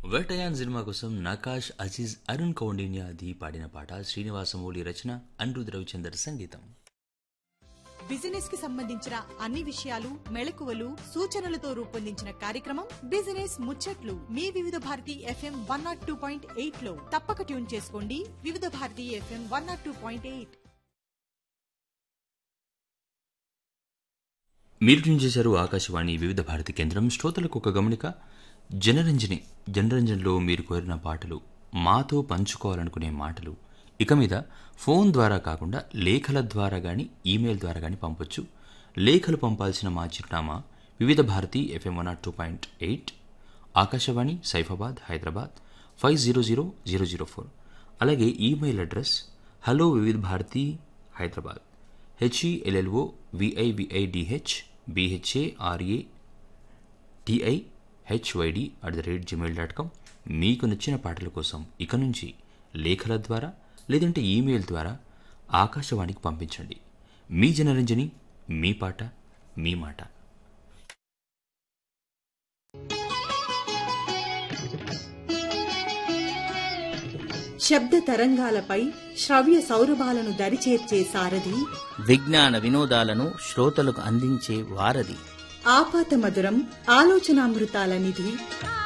Vettaiyan cinema కోసం నకాష్ అజీజ్ అరుణ్ కౌండిన్యాది పాడిన పాట శ్రీనివాసమూలి రచన అనిరుద్ రవిచందర్ సంగీతం బిజినెస్ కి సంబంధించిన అన్ని విషయాలు మెళకువలు సూచనలతో రూపొందించిన కార్యక్రమం బిజినెస్ ముచ్చట్లు మీ Vividh Bharati FM one nought two point eight లో తప్పక ట్యూన్ చేసుకోండి Vividh Bharati FM one nought two point eight మీరు ట్యూన్ చేశారు ఆకాశవాణి వివిధ భారతి కేంద్రం శ్రోతలకు ఒక గమనిక జనరంజని జనరంజన్లో మీరు కోరిన పాటలు మాతో పంచుకోవాలనుకునే మాటలు ఇక మీద ఫోన్ ద్వారా కాకుండా లేఖల ద్వారా కానీ ఈమెయిల్ ద్వారా కానీ పంపొచ్చు లేఖలు పంపాల్సిన మా చిరునామా Vividh Bharati FM one two point eight Akashvani Saifabad Hyderabad five zero zero zero zero four అలాగే email address hello Vividh Bharati Hyderabad H E L L O V I V I D H B H A R A T I H Y D at the rate Gmail dot com మీకు నచ్చిన పాటల కోసం ఇక నుంచి లేఖల ద్వారా లేదంటే ఈమెయిల్ ద్వారా ఆకాశవాణికి పంపించండి మీ జనరంజని మీ పాట మీ మాట శబ్ద తరంగాలపై శ్రవ్య సౌరభాలను దరిచేర్చే సారథి విజ్ఞాన వినోదాలను శ్రోతలకు అందించే వారధి ఆపాత మధురం ఆలోచనామృతాల నిధి ఆ